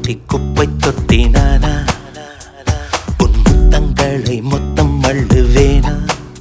தொட்டி குப்பை தொட்டி நானா உன் முத்தங்களை மொத்தம் அள்ளுவேனா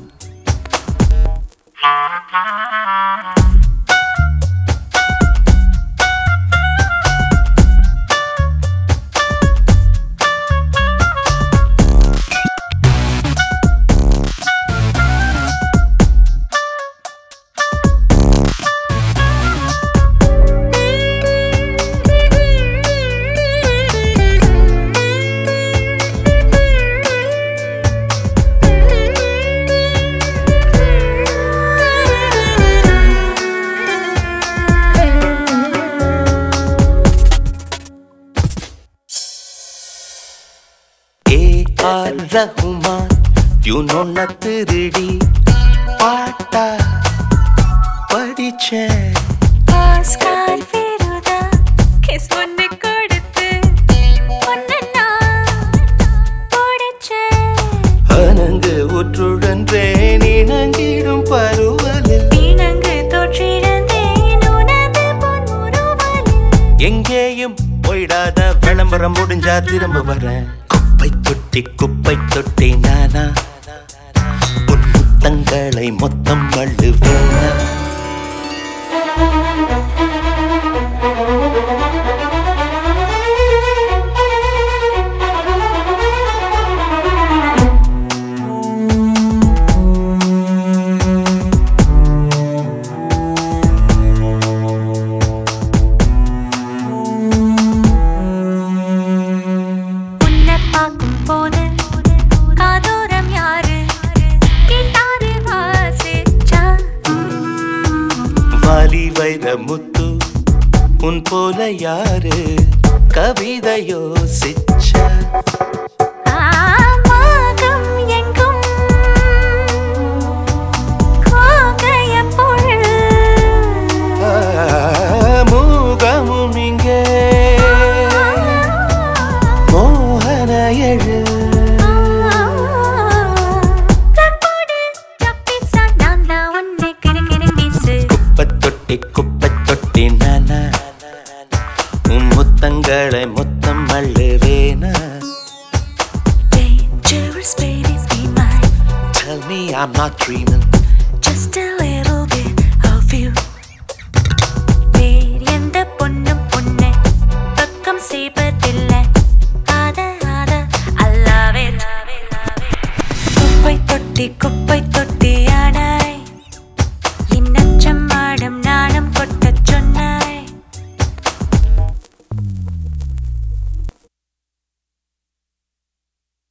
ஏ ஆர் ரகுமான் டியூனொன்ன திருடி பாட்டா படிச்சேன் ஆஸ்கார் விருதா கிஸ் ஒன்னு கொடுத்து ஒன்னு நான் பிடிச்சேன் அனங்கு உற்றுழன்றேன் இணங்கிடும் பருவலில் இணங்கு தொற்றிழந்தேன் உனது பொன்முறுவலில் எங்கேயும் போயிடாத விளம்பரம் முடிஞ்சா திரும்ப வரேன் குப்பை தொட்டி குப்பை தொட்டி நானா உன் முத்தங்களை மொத்தம் அள்ளுவேனா உன்னை பார்க்கும் போது காதோரம் யாரு கிட்டாரு வாசிச்சா வாலி வைர முத்து உன் போல யாரு கவிதை யோசிச்ச ஆமாகம் எங்கும் கோகைய பொருள் ஆ, மூகமும் இங்கே மோகன எழு தப்போடு தப்பிச்சா நான் தான் உன்னை கிடுகிடு மீசு குப்பை தொட்டி குப்பை தொட்டி நானா உன் முத்தங்களை மொத்தம் அள்ளுவேனா Dangerous baby be mine Tell me I'm not dreaming Just a little bit of you வேறு எந்த பொண்ணும் பொண்ணை பக்கம் செய்வதில்லை அத அத I love it குப்பை தொட்டி குப்பை தொட்டி